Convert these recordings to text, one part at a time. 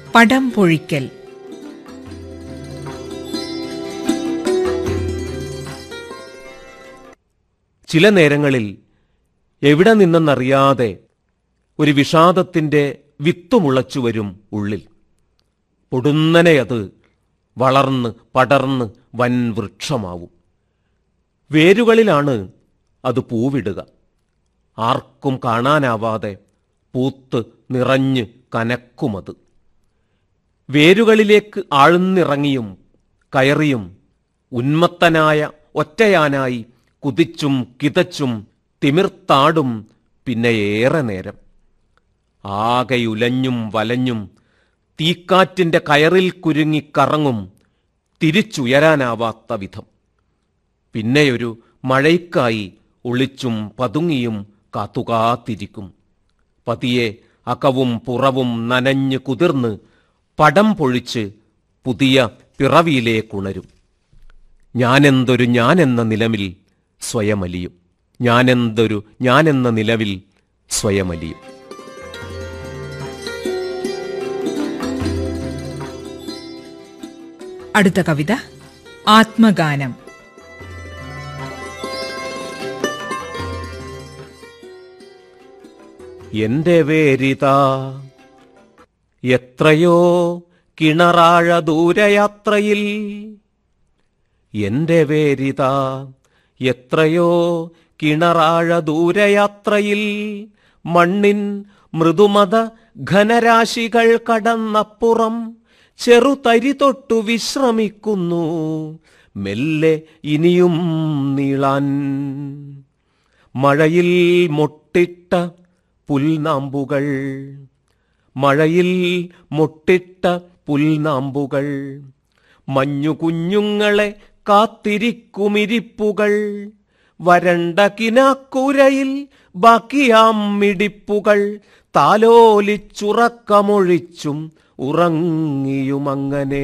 പടം പൊഴിക്കൽ ചില നേരങ്ങളിൽ എവിടെ നിന്നെന്നറിയാതെ ഒരു വിഷാദത്തിന്റെ വിത്തുമുളച്ചു വരും ഉള്ളിൽ പൊടുന്നനെ അത് വളർന്ന് പടർന്ന് വൻ വൃക്ഷമാവും വേരുകളിലാണ് അത് പൂവിടുക ആർക്കും കാണാനാവാതെ പൂത്ത് നിറഞ്ഞ് കനക്കുമത് വേരുകളിലേക്ക് ആഴ്ന്നിറങ്ങിയും കയറിയും ഉന്മത്തനായ ഒറ്റയാനായി കുതിച്ചും കിതച്ചും തിമിർത്താടും പിന്നെ ഏറെ നേരം ആകെയുലഞ്ഞും വലഞ്ഞും തീക്കാറ്റിന്റെ കയറിൽ കുരുങ്ങി കറങ്ങും തിരിച്ചുയരാനാവാത്ത വിധം പിന്നെയൊരു മഴയ്ക്കായി ഒളിച്ചും പതുങ്ങിയും കാത്തുകാത്തിരിക്കും പതിയെ അകവും പുറവും നനഞ്ഞ് കുതിർന്ന് പടം പൊഴിച്ച് പുതിയ പിറവിയിലേക്കുണരും ഞാനെന്തൊരു ഞാനെന്ന നിലവിൽ സ്വയമലിയും ഞാനെന്തൊരു ഞാനെന്ന നിലവിൽ സ്വയമലിയും അടുത്ത കവിത ആത്മഗാനം എന്റെ വേരിത എത്രയോ കിണറാഴ ദൂരയാത്രയിൽ എന്റെ വേരിത എത്രയോ കിണറാഴ ദൂരയാത്രയിൽ മണ്ണിൻ മൃദുമത ഘനരാശികൾ കടന്നപ്പുറം ചെറുതരി തൊട്ടു വിശ്രമിക്കുന്നു മെല്ലെ ഇനിയും നീളാൻ മഴയിൽ മൊട്ടിട്ട പുൽനാമ്പുകൾ മഴയിൽ മൊട്ടിട്ട പുൽനാമ്പുകൾ മഞ്ഞു കുഞ്ഞുങ്ങളെ കാത്തിരിക്കുമിരിപ്പുകൾ വരണ്ട കിനാക്കുരയിൽ ബാക്കിയാം മിടിപ്പുകൾ താലോലിച്ചുറക്കമൊഴിച്ചും ഉറങ്ങിയുമങ്ങനെ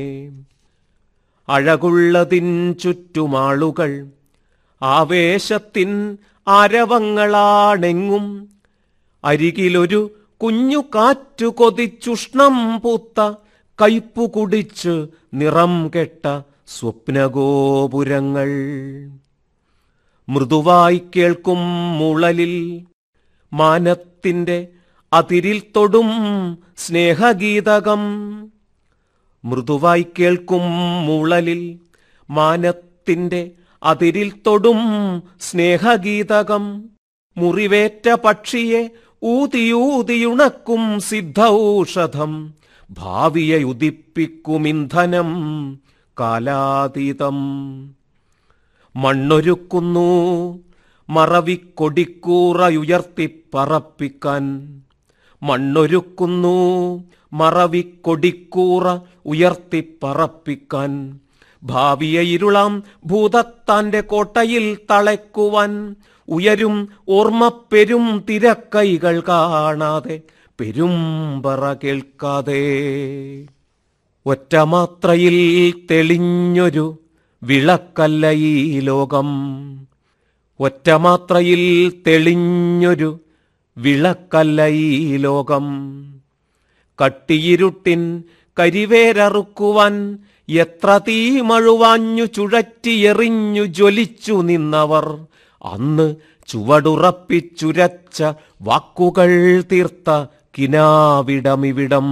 അഴകുള്ളതിൻ ചുറ്റുമാളുകൾ ആവേശത്തിൻ അരവങ്ങളാണെങ്ങും അരികിലൊരു കുഞ്ഞു കാറ്റു കൊതിച്ചുഷ്ണം പൂത്ത കയ്പു കുടിച്ച് നിറം കെട്ട സ്വപ്നഗോപുരങ്ങൾ മൃദുവായി കേൾക്കും മുളലിൽ മാനത്തിന്റെ അതിരിൽ തൊടും സ്നേഹഗീതകം മൃദുവായി കേൾക്കും മുളലിൽ മാനത്തിന്റെ അതിരിൽ തൊടും സ്നേഹഗീതകം മുറിവേറ്റ പക്ഷിയെ ഊതിയൂതിയുണക്കും സിദ്ധൌഷധം ഭാവിയെ ഉദിപ്പിക്കുമിന്ധനം കാലാതീതം മണ്ണൊരുക്കുന്നു മറവിക്കൊടിക്കൂറയുയർത്തിപ്പറപ്പിക്കാൻ മണ്ണൊരുക്കുന്നു മറവിക്കൊടിക്കൂറ ഉയർത്തിപ്പറപ്പിക്കാൻ ഭാവിയെ ഇരുളാം ഭൂതത്താന്റെ കോട്ടയിൽ തളയ്ക്കുവാൻ ഉയരും ഓർമ്മപ്പെരും തിരക്കൈകൾ കാണാതെ പെരുമ്പറ കേൾക്കാതെ ഒറ്റമാത്രയിൽ തെളിഞ്ഞൊരു വിളക്കല്ല ഈ ലോകം ഒറ്റമാത്രയിൽ തെളിഞ്ഞൊരു വിളക്കല്ല ഈ ലോകം കട്ടിയിരുട്ടിൻ കരിവേരറുക്കുവാൻ എത്ര തീമഴുവാഞ്ഞു ചുഴറ്റിയെറിഞ്ഞു ജ്വലിച്ചു നിന്നവർ അന്ന് ചുവടുറപ്പിച്ചുരച്ച വാക്കുകൾ തീർത്ത കിനാവിടമിവിടം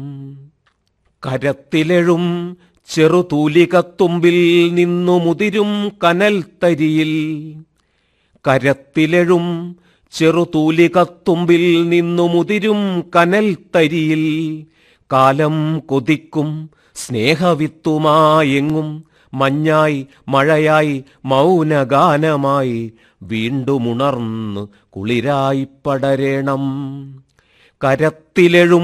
കരത്തിലെഴും ചെറുതൂലികത്തുമ്പിൽ നിന്നു മുതിരും കനൽ തരിയിൽ കരത്തിലെഴും ചെറുതൂലികത്തുമ്പിൽ നിന്നു മുതിരും കനൽ തരിയിൽ കാലം കൊതിക്കും സ്നേഹവിത്തുമായെങ്ങും മഞ്ഞായി മഴയായി മൗനഗാനമായി വീണ്ടുമുണർന്ന് കുളിരായി പടരേണം കരത്തിലെഴും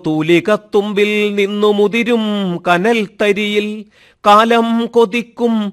ചെറുതൂലികത്തുമ്പിൽ നിന്നു മുതിരും കനൽ തരിയിൽ കാലം കൊതിക്കും